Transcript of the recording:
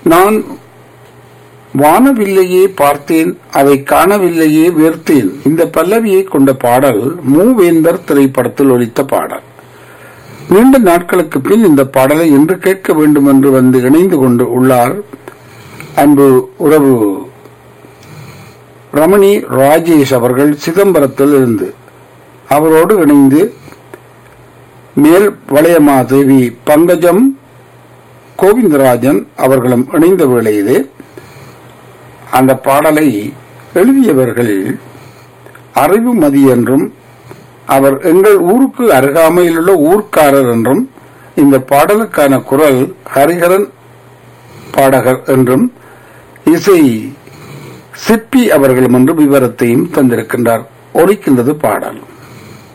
நான் வானவில்லையே பார்த்தேன் அதை காணவில்லையே வெறுத்தேன் இந்த பல்லவியை கொண்ட பாடல் மூவேந்தர் திரைப்படத்தில் ஒலித்த பாடல் நீண்ட நாட்களுக்கு பின் இந்த பாடலை இன்று கேட்க வேண்டும் என்று வந்து இணைந்து கொண்டு உள்ளார் அன்பு உறவு ரமணி ராஜேஷ் அவர்கள் சிதம்பரத்தில் இருந்து அவரோடு இணைந்து மேல் வளையமாதேவி பங்கஜம் கோவிந்தராஜன் அவர்களும் இணைந்த வேளையிலே அந்த பாடலை எழுதியவர்கள் அறிவுமதி என்றும் அவர் எங்கள் ஊருக்கு அருகாமையில் உள்ள ஊர்க்காரர் என்றும் இந்த பாடலுக்கான குரல் ஹரிஹரன் பாடகர் என்றும் இசை சிப்பி அவர்களும் என்று விவரத்தையும் தந்திருக்கின்றார் ஒலிக்கின்றது பாடல்